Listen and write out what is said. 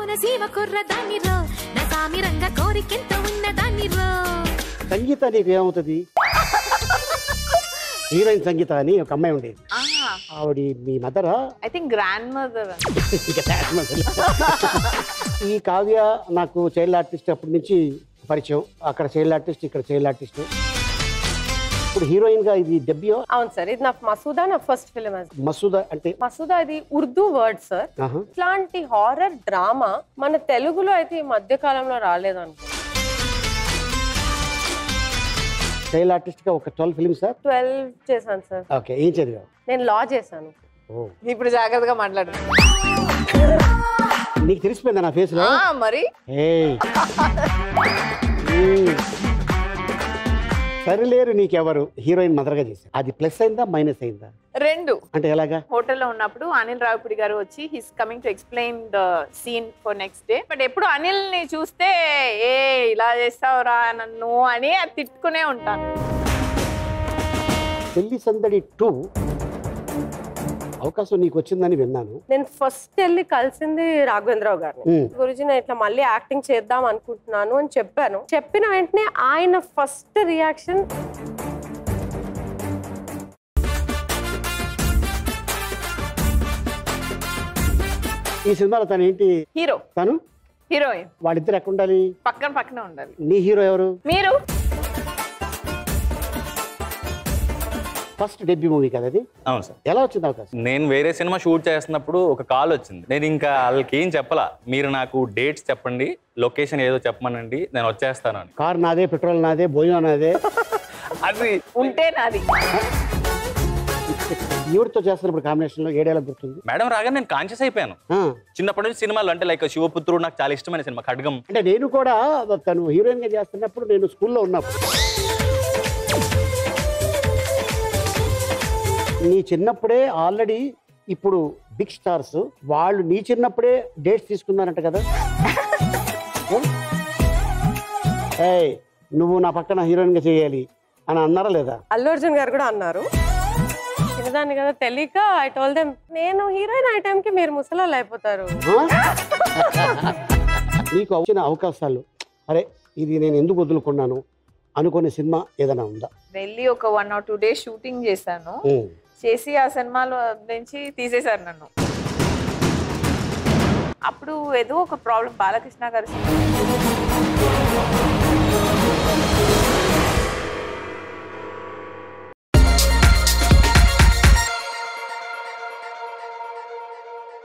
కోనసీమ కుర్ర దానిరో నా సామిరంగ కోరికెంత ఉన్న దానిరో సంగీత నీకు ఏమవుతుంది హీరోయిన్ సంగీత అని ఒక అమ్మాయి ఉండేది ఆవిడ మీ మదరా ఐ థింక్ గ్రాండ్ మదర్ ఇంకా tag మధ్యలో. ఈ కావ్య నాకు చైల్డ్ ఆర్టిస్ట్ అప్పటి నుంచి పరిచయం అక్కడ చైల్డ్ ఆర్టిస్ట్ ఇక్కడ చైల్డ్ ఆర్టిస్ట్ ఇప్పుడు హీరోయిన్ గా ఇది డెబ్యూ అవును సార్ ఇది నా మసూదా నా ఫస్ట్ ఫిలిం మసూదా అంటే మసూదా ఇది ఉర్దూ వర్డ్ సార్ ఆహా. ఇట్లాంటి హారర్ డ్రామా మన తెలుగులో అయితే ఈ మధ్య కాలంలో రాలేదు అనుకో చైల్డ్ ఆర్టిస్ట్ గా ఒక ట్వెల్వ్ ఫిల్మ్ సార్ ట్వెల్వ్ చేశాను సార్ ఓకే ఏం చదివావు నేను లా చేశాను ఓ ఇప్పుడు జాగ్రత్తగా మాట్లాడు నీకు తెలిసిపోయిందా నా ఫేస్ లో ఆ, మరి ఏయ్. మ్మ్. సరిలేరు నీకెవరు హీరోయిన్ మదర్గా చేశారు అది ప్లస్ అయిందా మైనస్ అయిందా రెండు అంటే ఎలాగా హోటల్లో ఉన్నప్పుడు అనిల్ రావిపూడి గారు వచ్చి he's coming to explain the scene for next day but ఎప్పుడు అనిల్ ని చూస్తే ఏ ఇలా చేస్తావురా నన్ను అని అది తిట్టుకునే ఉంటాను పెళ్లి సందడి టూ అవకాశం నీకు వచ్చిందని విన్నాను నేను ఫస్ట్ వెళ్ళి కలిసింది రాఘవేంద్రరావు గారిని మ్మ్. గురించి నేను ఇట్లా మళ్ళీ యాక్టింగ్ చేద్దాం అనుకుంటున్నాను అని చెప్పాను చెప్పిన వెంటనే ఆయన ఫస్ట్ రియాక్షన్ ఈ సినిమాలో తను ఏంటి హీరో తను హీరోయిన్ వాళ్ళిద్దరు ఎక్కడ ఉండాలి పక్కన పక్కన ఉండాలి నీ హీరో ఎవరు మీరు ఫస్ట్ డెబ్యూ మూవీ కదా అది అవును సార్ ఎలా వచ్చింది అవకాశం నేను వేరే సినిమా షూట్ చేస్తున్నప్పుడు ఒక కాల్ వచ్చింది నేను ఇంకా వాళ్ళకి ఏం చెప్పలా మీరు నాకు డేట్స్ చెప్పండి లొకేషన్ ఏదో చెప్పమనండి నేను వచ్చేస్తాను అని కార్ నాదే పెట్రోల్ నాదే భోజనం నాదే అది ఉంటే నాది ఈవిడతో చేస్తున్నప్పుడు కాంబినేషన్ లో ఏడేళ్ళ గుర్తుంది మేడం రాగానే నేను కాన్షియస్ అయిపోయాను ఆ, చిన్నప్పటి నుంచి సినిమాలు అంటే లైక్ శివపుత్రుడు నాకు చాలా ఇష్టమైన సినిమా ఖడ్గం అంటే నేను కూడా తను హీరోయిన్ గా చేస్తున్నప్పుడు నేను స్కూల్లో ఉన్నప్పుడు నీ చిన్నప్పుడే ఆల్రెడీ ఇప్పుడు బిగ్ స్టార్స్ వాళ్ళు నీ చిన్నప్పుడే డేట్స్ తీసుకున్నారంట కదా ఏయ్ నువ్వు నా పక్కన హీరోయిన్ గా చేయాలి అని అన్నారా లేదా అల్లు అర్జున్ గారు కూడా అన్నారు చిన్నదాన్ని కదా తెలియక ఐ టోల్ దెమ్ నేను హీరోయిన్ ఆ టైంకి మీరు ముసలాళ్ళు అయిపోతారు ఆ? నీకు వచ్చిన అవకాశాలు అరే ఇది నేను ఎందుకు వదులుకున్నాను అనుకునే సినిమా ఏదైనా ఉందా వెళ్ళి ఒక one or two days shooting చేశాను ఉమ్. చేసి ఆ సినిమాలో నుంచి తీసేశారు నన్ను అప్పుడు ఏదో ఒక ప్రాబ్లం బాలకృష్ణ గారు